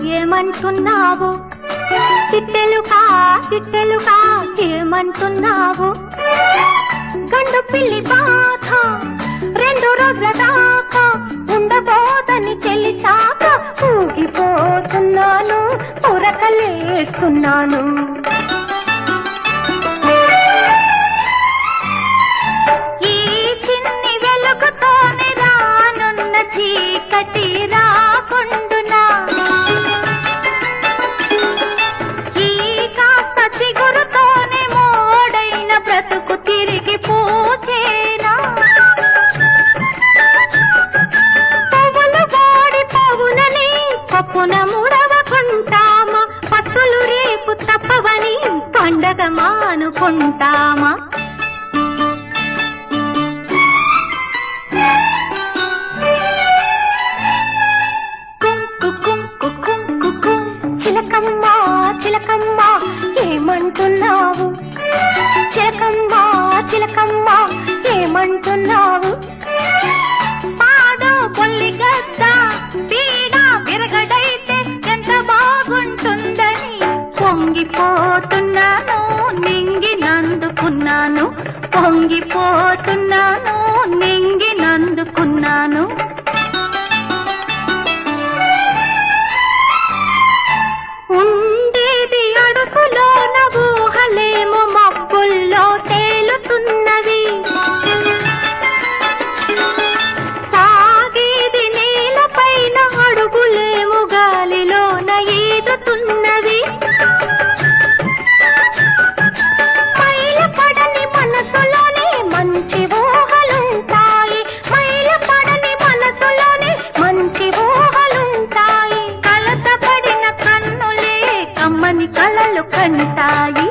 ఏమంటున్నావు తిట్టెలుకా తిట్టెలుకా ఏమంటున్నావు గండు పిల్లి బాధ రెండు రోజుల దాకా ఉండబోదని తెలిసాక ఊగిపోతున్నాను ఉరకలేస్తున్నాను ఈ చిన్ని వెలుగుతోనే రానున్న చీకటి రాకుండునా ఈ కాస్త చిగురుతోనే మోడైన బ్రతుకు తిరిగి పూచేనా పువ్వులు వాడి పువ్వులని పప్పున ముడవకుంటామా పత్తులు రేపు తప్పవని పండగ మానుకుంటామా కుంకు కుంకు కుంకు కు. చిలకమ్మ చిలకమ్మ ఏమంటున్నావు చిలకమ్మ చిలకమ్మ ఏమంటున్నావు పాడు పొల్లి గద్ద పీడ విరగడైతే ఎంత బాగుంటుందని పొంగిపోతున్నాను నింగినందుకున్నాను పొంగిపోతున్నాను నింగినందుకున్నాను ఉండేది అడుగులోన ఊహలేమో మబ్బుల్లో తేలుతున్నవి సాగేది నేలపైన అడుగులేమో గాలిలోన ఈదుతున్నవి మైల పడని మనసులోనే మంచి ఊహలుంటాయి మైల పడని మనసులోనే మంచి ఊహలుంటాయి కలత పడిన కన్నులే కమ్మని కలలు కంటాయి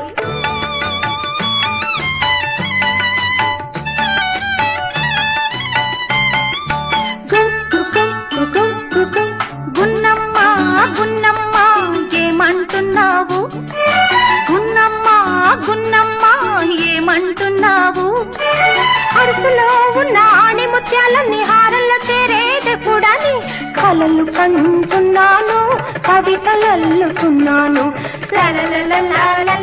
గున్నమ్మ గున్నమ్మ ఏమంటున్నావు గున్నమ్మ గున్నమ్మ ఏమంటున్నావు అరుసులో ఉన్న ఆణి ముత్యాలన్నీ హారల్లో చేరేదెప్పుడని కలలు కంటున్నాను కవితలల్లుతున్నాను లలలలలాలల